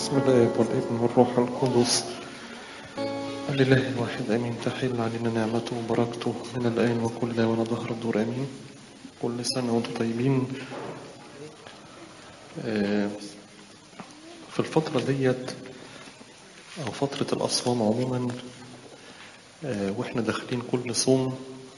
بسم الله والابن والروح القدس الإله الواحد آمين تحل علينا نعمته وبركته من الآن وكل ولا ظهر الدور آمين كل سنة وانتم طيبين آه، في الفترة ديت أو فترة الأصوام عموما آه، وإحنا داخلين كل صوم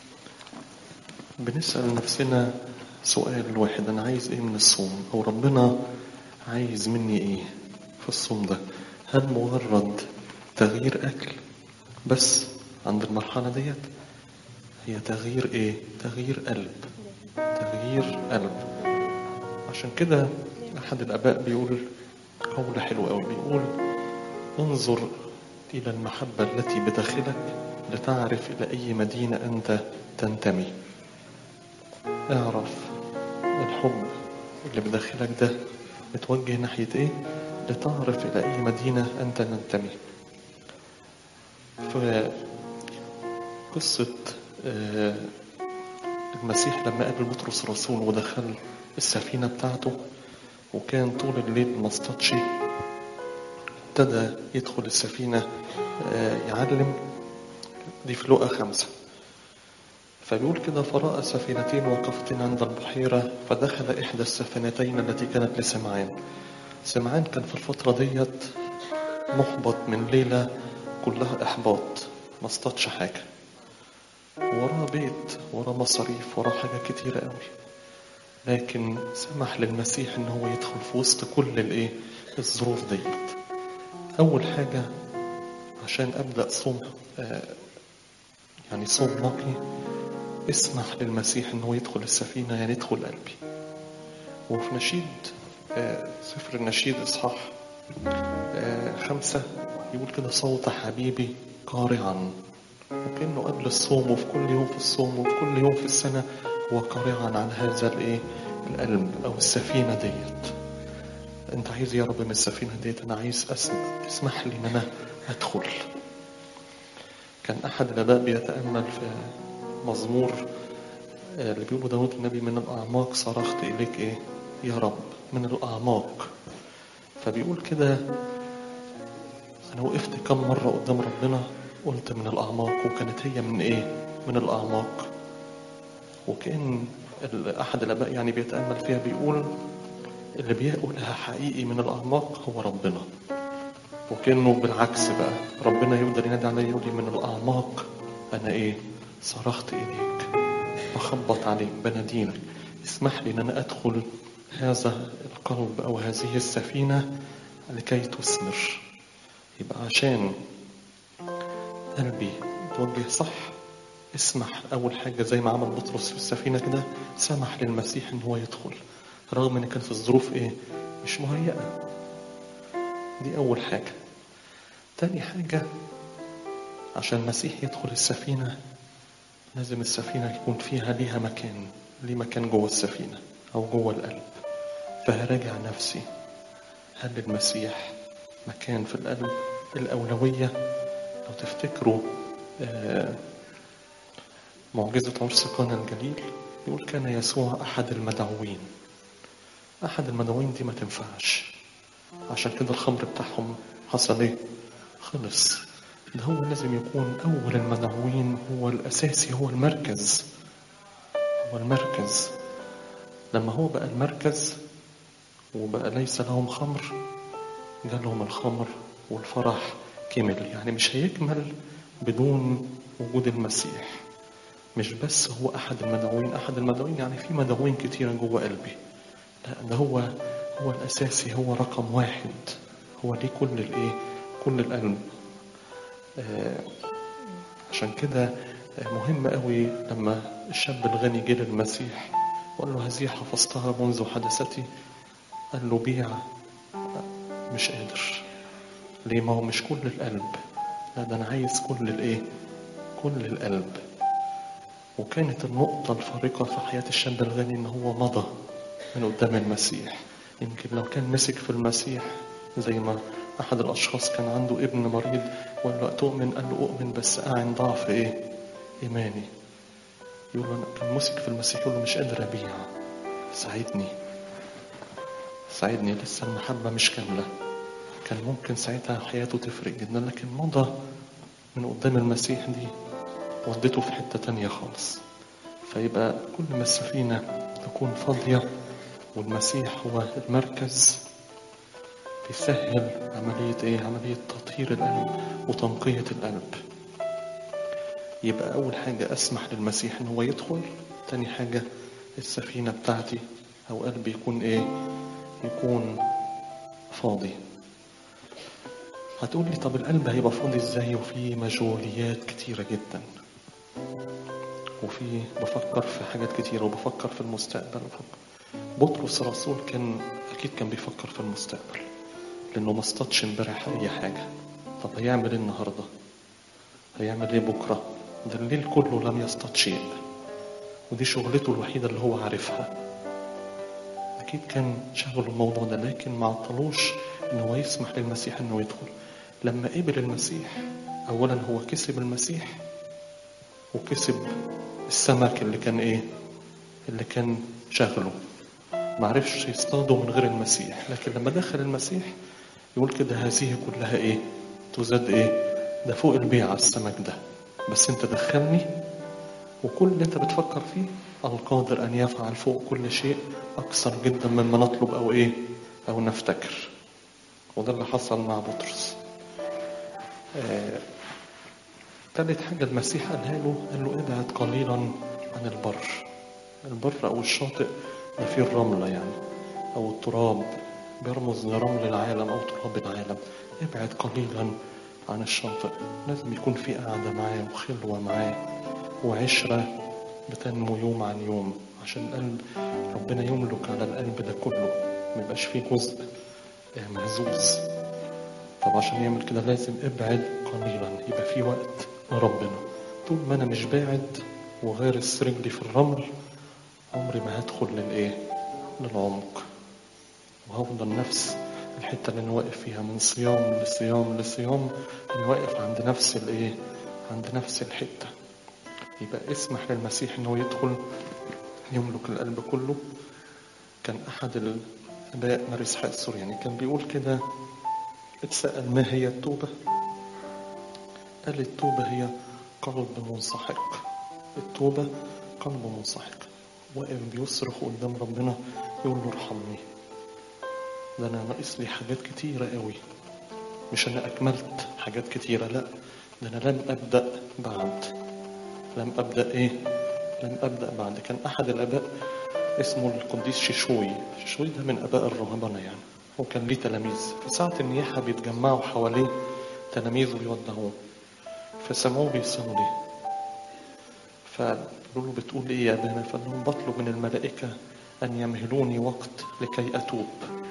بنسأل نفسنا سؤال واحد أنا عايز إيه من الصوم أو ربنا عايز مني إيه في الصوم ده هل مجرد تغيير أكل بس عند المرحلة ديت هي تغيير إيه تغيير قلب تغيير قلب عشان كده أحد الآباء بيقول قول حلو أوي بيقول انظر إلى المحبة التي بداخلك لتعرف إلى أي مدينة أنت تنتمي اعرف الحب اللي بداخلك ده متوجه ناحية ايه لتعرف إلى أي مدينة أنت تنتمي فقصة آه، المسيح لما قابل بطرس الرسول ودخل السفينة بتاعته وكان طول الليل ما اصطادش ابتدى يدخل السفينة آه، يعلم دي في لقا خمسة فبيقول كده فرأى سفينتين وقفتين عند البحيرة فدخل إحدى السفينتين التي كانت لسمعان سمعان كان في الفترة ديت محبط من ليلة كلها إحباط ما اصطادش حاجة وراه بيت وراه مصاريف وراه حاجات كتيرة قوي لكن سمح للمسيح ان هو يدخل في وسط كل الايه الظروف ديت اول حاجة عشان ابدأ صوم آه، يعني صوم نقي اسمح للمسيح ان هو يدخل السفينة يعني يدخل قلبي وفي نشيد آه، سفر النشيد اصحاح آه، خمسة يقول كده صوت حبيبي قارعا وكأنه قبل الصوم وفي كل يوم في الصوم وفي كل يوم في السنة هو قارعا عن هذا الايه القلب او السفينة ديت انت عايز يا رب من السفينة ديت انا عايز اسمع اسمح لي ان انا ادخل كان احد الاباء بيتامل في مزمور آه، اللي بيقولوا داود النبي من الاعماق صرخت اليك ايه يا رب من الاعماق فبيقول كده انا وقفت كم مره قدام ربنا قلت من الاعماق وكانت هي من ايه من الاعماق وكان ال- احد الاباء يعني بيتامل فيها بيقول اللي بيقولها حقيقي من الاعماق هو ربنا وكانه بالعكس بقى ربنا يفضل ينادي عليا يقول لي من الاعماق انا ايه صرخت اليك بخبط عليك بناديلك اسمح لي ان انا ادخل هذا القلب او هذه السفينه لكي تثمر يبقى عشان قلبي توجه صح اسمح اول حاجه زي ما عمل بطرس في السفينه كده سمح للمسيح ان هو يدخل رغم ان كانت الظروف ايه مش مهيئه دي اول حاجه تاني حاجه عشان المسيح يدخل السفينه لازم السفينه يكون فيها ليها مكان ليه مكان جوه السفينه او جوه القلب فهراجع نفسي هل المسيح مكان في القلب الأولوية لو تفتكروا آه، معجزة عرس قانا الجليل يقول كان يسوع أحد المدعوين أحد المدعوين دي ما تنفعش عشان كده الخمر بتاعهم حصل إيه؟ خلص ده هو لازم يكون أول المدعوين هو الأساسي هو المركز هو المركز لما هو بقى المركز وبقى ليس لهم خمر جالهم الخمر والفرح كمل يعني مش هيكمل بدون وجود المسيح مش بس هو أحد المدعوين أحد المدعوين يعني في مدعوين كتيرة جوه قلبي لا ده هو هو الأساسي هو رقم واحد هو ليه كل الإيه كل القلب آه عشان كده آه، مهم قوي لما الشاب الغني جه للمسيح وقال له هذه حفظتها منذ حدثتي قال له بيع مش قادر ليه ما هو مش كل القلب لا ده انا عايز كل الايه كل القلب وكانت النقطة الفارقة في حياة الشاب الغني ان هو مضى من قدام المسيح يمكن لو كان مسك في المسيح زي ما احد الاشخاص كان عنده ابن مريض وقال له تؤمن قال له اؤمن بس اعن ضعف ايه ايماني يقول له أنا كان مسك في المسيح يقول له مش قادر ابيع ساعدني ساعدني لسه المحبة مش كاملة كان ممكن ساعتها حياته تفرق جدا لكن مضى من قدام المسيح دي ودته في حتة تانية خالص فيبقى كل ما السفينة تكون فاضية والمسيح هو المركز بيسهل عملية ايه عملية تطهير القلب وتنقية القلب يبقى أول حاجة أسمح للمسيح إن هو يدخل تاني حاجة السفينة بتاعتي أو قلبي يكون إيه يكون فاضي هتقول لي طب القلب هيبقى فاضي ازاي وفي مشغوليات كتيرة جدا وفي بفكر في حاجات كتيرة وبفكر في المستقبل وبفكر. بطرس الرسول كان أكيد كان بيفكر في المستقبل لأنه ما اصطادش امبارح أي حاجة طب هيعمل إيه النهاردة؟ هيعمل إيه بكرة؟ ده الليل كله لم يصطاد شيء ودي شغلته الوحيدة اللي هو عارفها أكيد كان شغله الموضوع ده لكن ما عطلوش إن هو يسمح للمسيح إنه يدخل لما قبل المسيح أولا هو كسب المسيح وكسب السمك اللي كان إيه اللي كان شغله معرفش يصطاده من غير المسيح لكن لما دخل المسيح يقول كده هذه كلها إيه تزاد إيه ده فوق البيع السمك ده بس أنت دخلني وكل اللي أنت بتفكر فيه القادر أن يفعل فوق كل شيء أكثر جدا مما نطلب أو إيه أو نفتكر وده اللي حصل مع بطرس آه، تالت حاجة المسيح قالها له قال له ابعد قليلا عن البر البر أو الشاطئ ده فيه الرملة يعني أو التراب بيرمز لرمل العالم أو تراب العالم ابعد قليلا عن الشاطئ لازم يكون في قعدة معاه وخلوة معاه وعشرة بتنمو يوم عن يوم عشان القلب ربنا يملك على القلب ده كله ما يبقاش فيه جزء آه، مهزوز طب عشان يعمل كده لازم ابعد قليلا يبقى في وقت مع ربنا طول ما انا مش باعد وغارس رجلي في الرمل عمري ما هدخل للايه للعمق وهفضل نفس الحتة اللي انا واقف فيها من صيام لصيام لصيام انا واقف عند نفس الايه عند نفس الحتة يبقى اسمح للمسيح انه يدخل يملك القلب كله كان احد الاباء ماري اسحاق السورياني كان بيقول كده اتسأل ما هي التوبة قال التوبة هي قلب منسحق التوبة قلب منسحق واقف بيصرخ قدام ربنا يقول له ارحمني ده انا ناقص لي حاجات كتيرة قوي مش انا اكملت حاجات كتيرة لا ده انا لم ابدأ بعد لم ابدأ ايه لم ابدأ بعد كان احد الاباء اسمه القديس شيشوي شيشوي ده من اباء الرهبنة يعني وكان ليه تلاميذ فساعة النياحة بيتجمعوا حواليه تلاميذه بيودعوه فسمعوه بيصلي فقالوا له بتقول ايه يا ابانا فقال لهم بطلب من الملائكة ان يمهلوني وقت لكي اتوب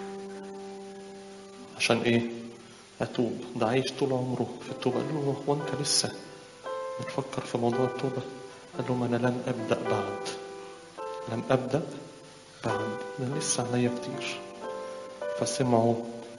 عشان ايه اتوب ده عايش طول عمره في التوبة قال له هو انت لسه بتفكر في موضوع التوبة قال لهم انا لم ابدأ بعد لم ابدأ بعد ده لسه عليا كتير فسمعوا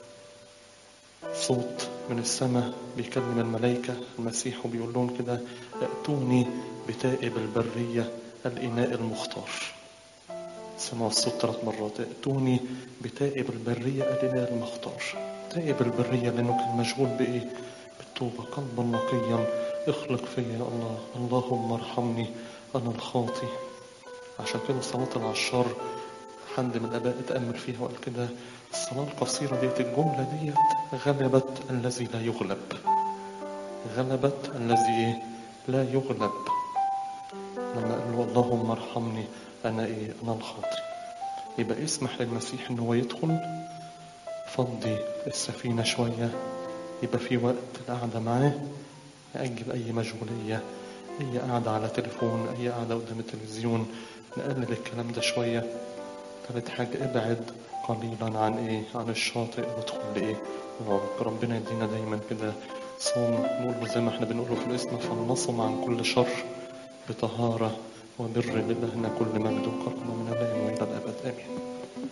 صوت من السماء بيكلم الملائكة المسيح وبيقول لهم كده ائتوني بتائب البرية الإناء المختار سمعوا الصوت ثلاث مرات ائتوني بتائب البرية الإناء المختار تائب البرية لأنه كان مشغول بإيه بالتوبة قلبا نقيا اخلق فيا يا الله اللهم ارحمني أنا الخاطي عشان كده صلاة العشار حد من الآباء اتأمل فيها وقال كده الصلاة القصيرة ديت الجملة ديت غلبت الذي لا يغلب غلبت الذي إيه؟ لا يغلب لما قال له اللهم ارحمني أنا إيه أنا الخاطي يبقى اسمح للمسيح إن هو يدخل فضي السفينة شوية يبقى في وقت القعدة معاه نأجل أي مشغولية أي قعدة على تليفون أي قعدة قدام التلفزيون نقلل الكلام ده شوية تالت حاجة ابعد قليلا عن ايه عن الشاطئ وادخل لايه العمق ربنا يدينا دايما كده صوم نقول زي ما احنا بنقوله في الاسم فلنصم عن كل شر بطهارة وبر لإلهنا كل مجد وكرم من الآن وإلى الأبد آمين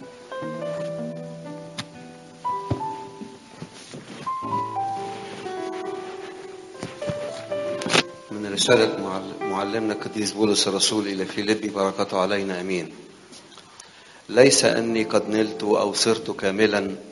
من رسالة معل- معلمنا القديس بولس الرسول إلى فيليبي بركاته علينا أمين ليس أني قد نلت أو صرت كاملا